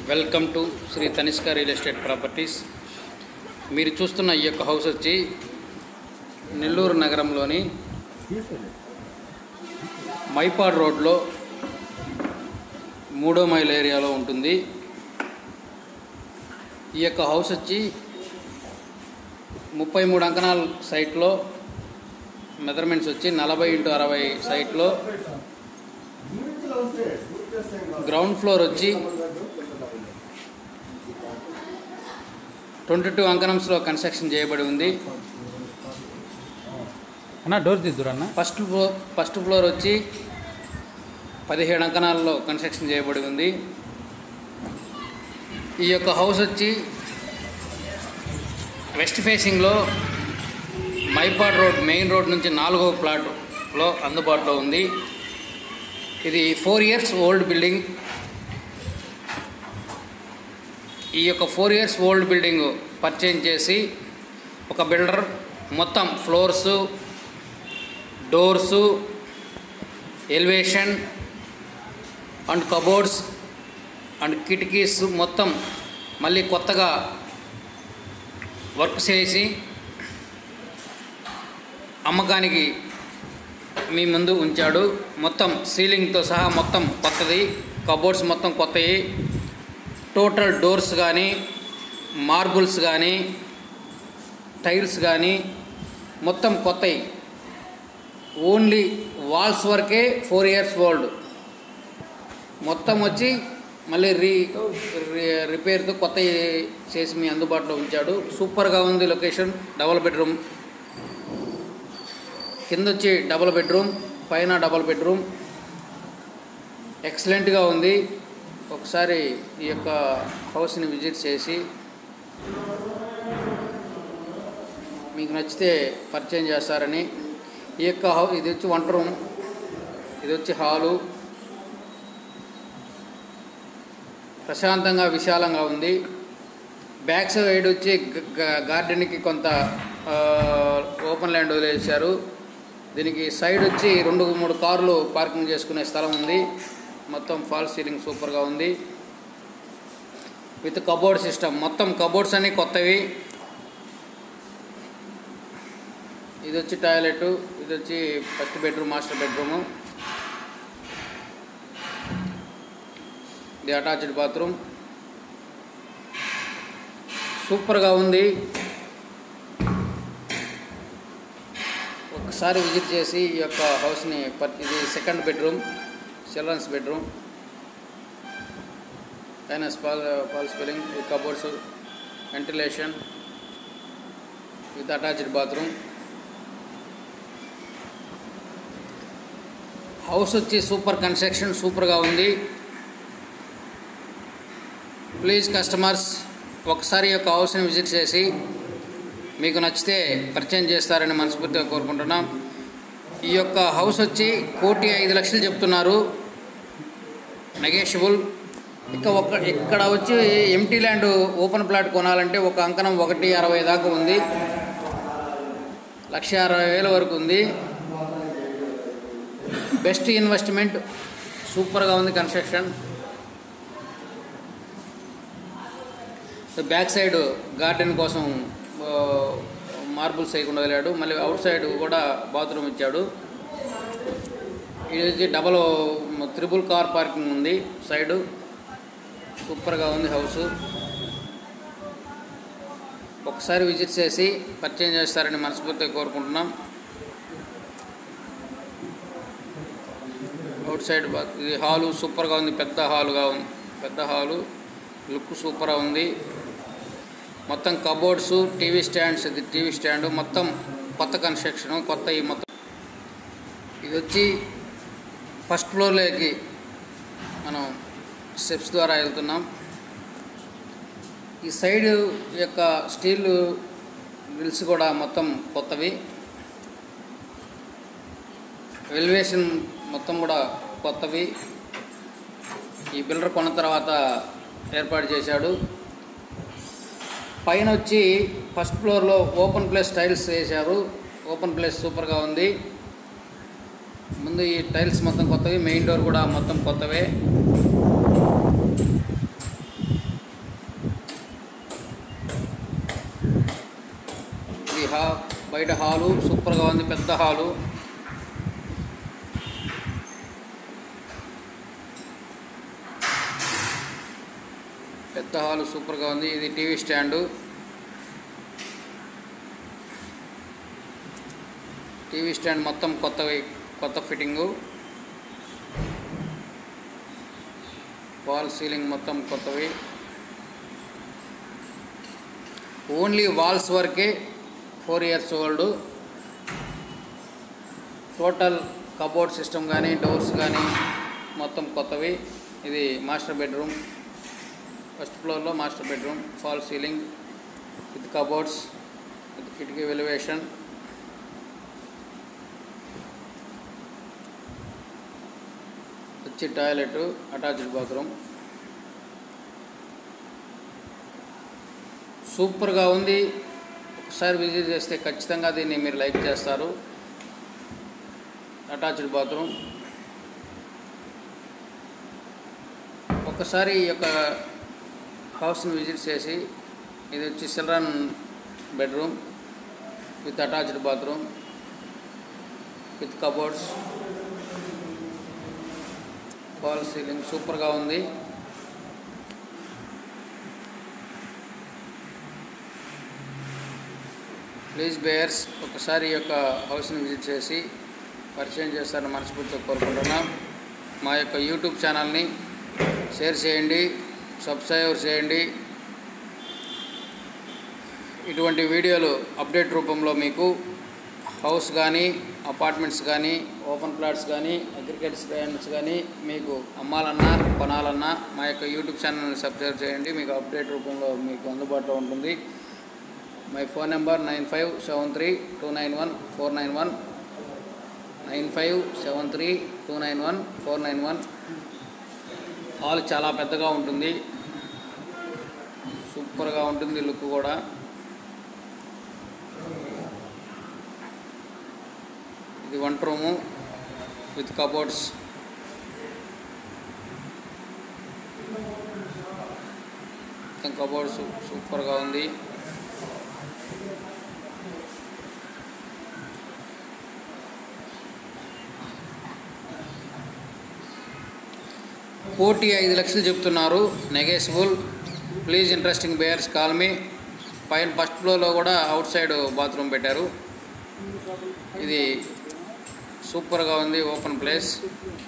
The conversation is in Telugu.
welcome to Shri Tanishka real estate properties మీరు చూస్తున్న ఈ యొక్క హౌస్ వచ్చి నెల్లూరు నగరంలోని మైపాడ్ రోడ్లో మూడో మైల్ ఏరియాలో ఉంటుంది ఈ యొక్క హౌస్ వచ్చి ముప్పై మూడు అంకణాల సైట్లో మెజర్మెంట్స్ వచ్చి నలభై ఇంటూ అరవై సైట్లో గ్రౌండ్ ఫ్లోర్ వచ్చి ట్వంటీ టూ అంకణంస్లో కన్స్ట్రక్షన్ చేయబడి ఉంది అన్న డోర్ దిద్దురు అన్న ఫస్ట్ ఫ్లోర్ ఫస్ట్ ఫ్లోర్ వచ్చి పదిహేడు అంకణాల్లో కన్స్ట్రక్షన్ చేయబడి ఉంది ఈ యొక్క హౌస్ వచ్చి వెస్ట్ ఫేసింగ్లో మైపాడ్ రోడ్ మెయిన్ రోడ్ నుంచి నాలుగో ప్లాట్లో అందుబాటులో ఉంది ఇది ఫోర్ ఇయర్స్ ఓల్డ్ బిల్డింగ్ ఈ యొక్క four years old building purchase చేసి ఒక బిల్డర్ మొత్తం floors doors elevation and cupboards and కిటికీస్ మొత్తం మళ్ళీ కొత్తగా వర్క్ చేసి అమ్మకానికి మీ ముందు ఉంచాడు మొత్తం సీలింగ్తో సహా మొత్తం కొత్తది కబోర్డ్స్ మొత్తం కొత్తవి టోటల్ డోర్స్ కానీ మార్బుల్స్ కానీ టైల్స్ కానీ మొత్తం కొత్తవి ఓన్లీ వాల్స్ వరకే ఫోర్ ఇయర్స్ ఓల్డ్ మొత్తం వచ్చి మళ్ళీ రీ రి- రిపేర్తో కొత్త చేసి మీ అందుబాటులో ఉంచాడు సూపర్గా ఉంది లొకేషన్ డబల్ బెడ్రూమ్ కింద వచ్చి డబల్ బెడ్రూమ్ పైన డబల్ బెడ్రూమ్ ఎక్సలెంట్గా ఉంది ఒకసారి ఈ యొక్క హౌస్ని విజిట్ చేసి మీకు నచ్చితే పరిచయం చేస్తారని ఈ యొక్క హౌ ఇది వచ్చి వంట రూమ్ ఇది వచ్చి హాలు ప్రశాంతంగా విశాలంగా ఉంది బ్యాక్ సైడ్ వచ్చి గ- గ- గార్డెన్కి కొంత ఆ, ఓపెన్ ల్యాండ్ వదిలేశారు దీనికి సైడ్ వచ్చి రెండు మూడు కార్లు పార్కింగ్ చేసుకునే స్థలం ఉంది మొత్తం ఫాల్ సీలింగ్ సూపర్గా ఉంది విత్ కబోర్డ్ సిస్టమ్ మొత్తం కబోర్డ్స్ అన్నీ కొత్తవి ఇది వచ్చి టాయిలెట్ ఇది వచ్చి ఫస్ట్ బెడ్రూమ్ మాస్టర్ బెడ్రూము ఇది అటాచ్డ్ బాత్రూమ్ సూపర్గా ఉంది ఒకసారి విజిట్ చేసి ఈ యొక్క హౌస్ని పర్ ఇది సెకండ్ బెడ్రూమ్ చిల్డ్రన్స్ బెడ్రూమ్ పైన స్పాల్ ఫాల్ స్పెల్లింగ్ ఈ cupboards ventilation with attached bathroom house వచ్చి సూపర్ కన్స్ట్రక్షన్ సూపర్గా ఉంది ప్లీజ్ కస్టమర్స్ ఒకసారి ఈ యొక్క హౌస్ని విజిట్ చేసి మీకు నచ్చితే పరిచయం చేస్తారని మనస్ఫూర్తిగా కోరుకుంటున్నాం ఈ యొక్క హౌస్ వచ్చి కోటి ఐదు లక్షలు చెప్తున్నారు నెగేషియబుల్ ఇక ఒక ఇక్కడ వచ్చి ఎంటీ ల్యాండ్ ఓపెన్ ప్లాట్ కొనాలంటే ఒక అంకణం ఒకటి అరవై దాకా ఉంది లక్ష అరవై వేల వరకు ఉంది బెస్ట్ ఇన్వెస్ట్మెంట్ సూపర్గా ఉంది construction so back side garden కోసం ఆ, మార్బుల్స్ వేయకుండా వెళ్ళాడు మళ్ళీ అవుట్ సైడ్ కూడా బాత్రూమ్ ఇచ్చాడు ఇది వచ్చి డబల్ త్రిబుల్ కార్ పార్కింగ్ ఉంది సైడు సూపర్గా ఉంది హౌస్ ఒకసారి విజిట్ చేసి పర్చేజ్ చేస్తారని మనస్ఫూర్తిగా కోరుకుంటున్నాం అవుట్ సైడ్ బా- ఇది హాలు సూపర్గా ఉంది పెద్ద హాలుగా ఉంది పెద్ద హాలు లుక్ సూపర్గా ఉంది మొత్తం కబోర్డ్స్ టీవీ స్టాండ్స్ ఇది టీవీ స్టాండ్ మొత్తం కొత్త కన్స్ట్రక్షన్ కొత్త ఈ మొత్తం ఇది వచ్చి ఫస్ట్ ఫ్లోర్లోకి మనం స్టెప్స్ ద్వారా వెళ్తున్నాం ఈ సైడ్ యొక్క స్టీల్ గ్రిల్స్ కూడా మొత్తం కొత్తవి ఎలివేషన్ మొత్తం కూడా కొత్తవి ఈ బిల్డర్ కొన్న తర్వాత ఏర్పాటు చేశాడు పైన వచ్చి ఫస్ట్ ఫ్లోర్లో ఓపెన్ ప్లేస్ టైల్స్ వేశారు ఓపెన్ ప్లేస్ సూపర్గా ఉంది ముందు ఈ టైల్స్ మొత్తం కొత్తవి మెయిన్ డోర్ కూడా మొత్తం కొత్తవే హా బయట హాలు సూపర్గా ఉంది పెద్ద హాలు పెద్ద హాలు సూపర్గా ఉంది ఇది టీవీ స్టాండు టీవీ స్టాండ్ మొత్తం కొత్తవి కొత్త ఫిట్టింగు వాల్ సీలింగ్ మొత్తం కొత్తవి ఓన్లీ వాల్స్ వరకే four years old total cupboard system కానీ డోర్స్ కానీ మొత్తం కొత్తవి ఇది మాస్టర్ బెడ్రూమ్ ఫస్ట్ ఫ్లోర్లో master bedroom fall ceiling with cupboards with కిటికీ వెలివేషన్ వచ్చి టాయిలెట్ అటాచ్డ్ బాత్రూమ్ సూపర్గా ఉంది ఒకసారి విజిట్ చేస్తే ఖచ్చితంగా దీన్ని మీరు లైక్ చేస్తారు అటాచ్డ్ బాత్రూమ్ ఒకసారి ఈ యొక్క హౌస్ని విజిట్ చేసి ఇది వచ్చి children bedroom with attached bathroom with cupboards fall ceiling సూపర్గా ఉంది ప్లీజ్ బేయర్స్ ఒకసారి ఈ యొక్క హౌస్ని విజిట్ చేసి పరిచయం చేస్తారని మనస్ఫూర్తిగా కోరుకుంటున్నాం మా యొక్క యూట్యూబ్ ఛానల్ని షేర్ చేయండి సబ్స్క్రైబ్ చేయండి ఇటువంటి వీడియోలు అప్డేట్ రూపంలో మీకు హౌస్ కానీ అపార్ట్మెంట్స్ కానీ ఓపెన్ ప్లాట్స్ కానీ అగ్రికల్చర్ ల్యాండ్స్ కానీ మీకు అమ్మాలన్నా కొనాలన్నా మా యొక్క యూట్యూబ్ ఛానల్ని సబ్స్క్రైబ్ చేయండి మీకు అప్డేట్ రూపంలో మీకు అందుబాటులో ఉంటుంది my phone number nine five seven three two nine one four nine one nine five seven three two nine one four nine one hall చాలా పెద్దగా ఉంటుంది సూపర్గా ఉంటుంది లుక్ కూడా ఇది వంట రూము విత్ కబోర్డ్స్ కబోర్డ్స్ సూపర్గా ఉంది కోటి ఐదు లక్షలు చెప్తున్నారు negotiable please interesting buyers call me పైన ఫస్ట్ ఫ్లోర్లో కూడా అవుట్ సైడ్ బాత్రూమ్ పెట్టారు ఇది సూపర్గా ఉంది ఓపెన్ ప్లేస్